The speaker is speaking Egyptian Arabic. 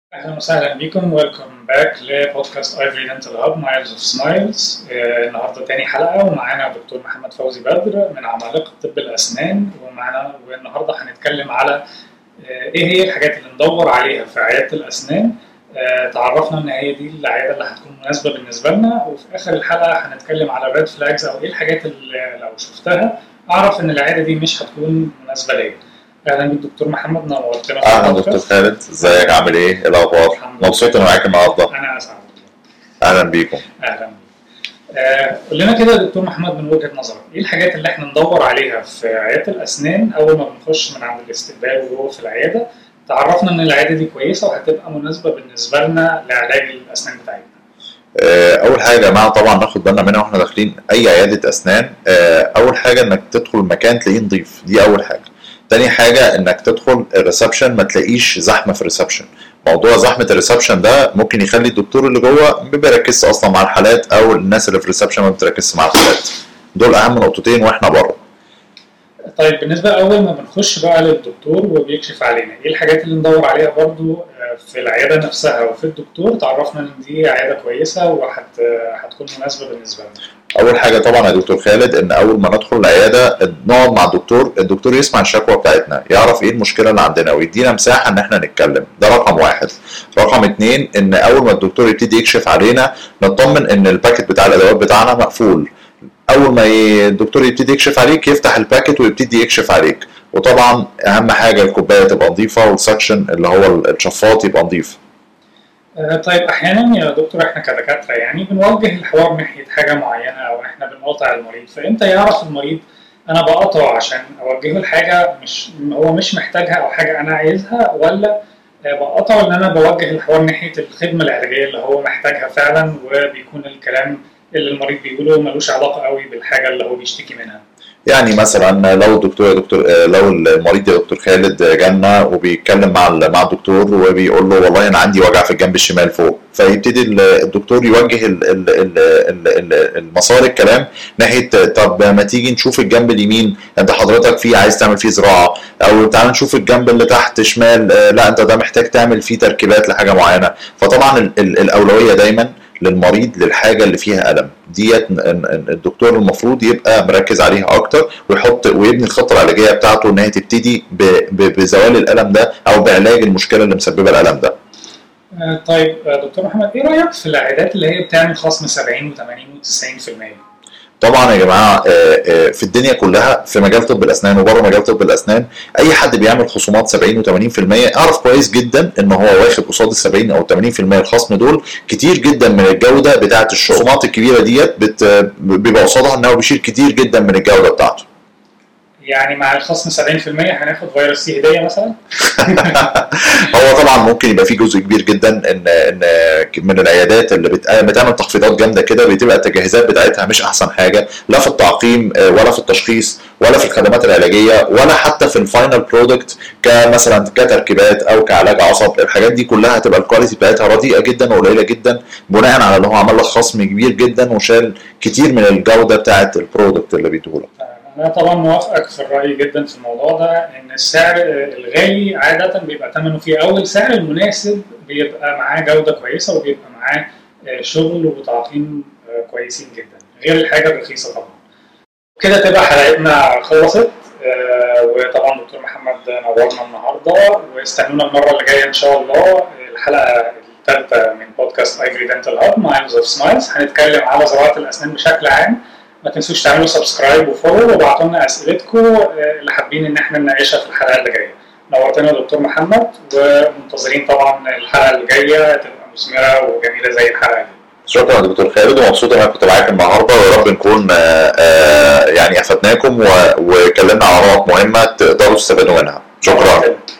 اهلا وسهلا بكم ويلكم باك لبودكاست ايفري دنتال هاب مايلز اوف سمايلز النهارده تاني حلقه ومعانا دكتور محمد فوزي بدر من عمالقه طب الاسنان ومعانا والنهارده هنتكلم على آه، ايه هي الحاجات اللي ندور عليها في عياده الاسنان آه، تعرفنا ان هي دي العياده اللي هتكون مناسبه بالنسبه لنا وفي اخر الحلقه هنتكلم على الريد فلاجز او ايه الحاجات اللي لو شفتها اعرف ان العياده دي مش هتكون مناسبه ليا اهلا بيك دكتور محمد نورتنا في اهلا البودكاست. دكتور خالد ازيك عامل ايه؟ ايه الاخبار؟ الحمد لله. مبسوط انا معاك النهارده انا اسعد اهلا بيكم اهلا بيك. آه، قول لنا كده يا دكتور محمد من وجهه نظرك ايه الحاجات اللي احنا ندور عليها في عياده الاسنان اول ما بنخش من عند الاستقبال وجوه في العياده تعرفنا ان العياده دي كويسه وهتبقى مناسبه بالنسبه لنا لعلاج الاسنان بتاعتنا آه، اول حاجه يا جماعه طبعا ناخد بالنا منها واحنا داخلين اي عياده اسنان آه، اول حاجه انك تدخل مكان تلاقيه نظيف دي اول حاجه تاني حاجه انك تدخل الريسبشن ما تلاقيش زحمه في الريسبشن موضوع زحمه الريسبشن ده ممكن يخلي الدكتور اللي جوه ما بيركزش اصلا مع الحالات او الناس اللي في الريسبشن ما بتركزش مع الحالات دول اهم نقطتين واحنا بره طيب بالنسبه اول ما بنخش بقى للدكتور وبيكشف علينا ايه الحاجات اللي ندور عليها برضو آه، في العياده نفسها وفي الدكتور تعرفنا ان دي عياده كويسه وهتكون مناسبه بالنسبه لنا اول حاجه طبعا يا دكتور خالد ان اول ما ندخل العياده نقعد مع الدكتور الدكتور يسمع الشكوى بتاعتنا يعرف ايه المشكله اللي عندنا ويدينا مساحه ان احنا نتكلم ده رقم واحد رقم اتنين ان اول ما الدكتور يبتدي يكشف علينا نطمن ان الباكت بتاع الادوات بتاعنا مقفول اول ما ي- الدكتور يبتدي يكشف عليك يفتح الباكت ويبتدي يكشف عليك وطبعا اهم حاجه الكوبايه تبقى نظيفه والسكشن اللي هو الشفاط يبقى نظيف آه، طيب احيانا يا دكتور احنا كدكاتره يعني بنوجه الحوار ناحيه حاجه معينه او احنا بنقاطع المريض فامتى يعرف المريض انا بقاطعه عشان اوجهه لحاجه مش هو مش محتاجها او حاجه انا عايزها ولا آه، بقاطعه ان انا بوجه الحوار ناحيه الخدمه العلاجيه اللي هو محتاجها فعلا وبيكون الكلام اللي المريض بيقوله ملوش علاقه قوي بالحاجه اللي هو بيشتكي منها يعني مثلا لو الدكتور يا دكتور آه، لو المريض يا دكتور خالد جالنا وبيتكلم مع ال- مع الدكتور وبيقول له والله انا عندي وجع في الجنب الشمال فوق فيبتدي ال- الدكتور يوجه ال- ال- ال- ال- ال- المسار الكلام ناحيه طب ما تيجي نشوف الجنب اليمين انت حضرتك فيه عايز تعمل فيه زراعه او تعال نشوف الجنب اللي تحت شمال آه، لا انت ده محتاج تعمل فيه تركيبات لحاجه معينه فطبعا ال- ال- الاولويه دايما للمريض للحاجه اللي فيها الم ديت ن- ن- الدكتور المفروض يبقى مركز عليها اكتر ويحط ويبني الخطه العلاجيه بتاعته ان هي تبتدي ب- ب- بزوال الالم ده او بعلاج المشكله اللي مسببه الالم ده آه، طيب آه، دكتور محمد ايه رايك في العيادات اللي هي بتعمل خصم 70 و80 و90% طبعا يا جماعه آه، آه، في الدنيا كلها في مجال طب الاسنان وبره مجال طب الاسنان اي حد بيعمل خصومات 70 و80% اعرف كويس جدا ان هو واخد قصاد ال 70 او 80% الخصم دول كتير جدا من الجوده بتاعه الشغل الخصومات الكبيره ديت بت- بيبقى قصادها ان هو بيشيل كتير جدا من الجوده بتاعته يعني مع الخصم 70% هناخد فيروس سي هديه مثلا هو طبعا ممكن يبقى في جزء كبير جدا ان ان من العيادات اللي بت- بتعمل تخفيضات جامده كده بتبقى التجهيزات بتاعتها مش احسن حاجه لا في التعقيم آه، ولا في التشخيص ولا في الخدمات العلاجيه ولا حتى في الفاينل برودكت كمثلا كتركيبات او كعلاج عصب الحاجات دي كلها هتبقى الكواليتي بتاعتها رديئه جدا وقليله جدا بناء على ان هو عمل لك خصم كبير جدا وشال كتير من الجوده بتاعه البرودكت اللي بيديهولك انا طبعا موافقك في الراي جدا في الموضوع ده ان السعر الغالي عاده بيبقى ثمنه فيه او السعر المناسب بيبقى معاه جوده كويسه وبيبقى معاه آه، شغل وتعقيم آه، كويسين جدا غير الحاجه الرخيصه طبعا كده تبقى حلقتنا خلصت آه، وطبعا دكتور محمد نورنا النهارده واستنونا المره اللي جايه ان شاء الله الحلقه الثالثه من بودكاست ايفري دنتال هاب مايلز اوف سمايلز هنتكلم على زراعه الاسنان بشكل عام ما تنسوش تعملوا سبسكرايب وفولو وابعتوا لنا اسئلتكم آه، اللي حابين ان احنا نناقشها في الحلقه اللي جايه نورتنا يا دكتور محمد ومنتظرين طبعا الحلقه اللي جايه تبقى مثمره وجميله زي الحلقه دي شكرا يا دكتور خالد ومبسوط ان انا كنت معاك النهارده ويا رب نكون آه، آه، يعني افدناكم و- واتكلمنا على نقط مهمه تقدروا تستفادوا منها شكرا نورتنا.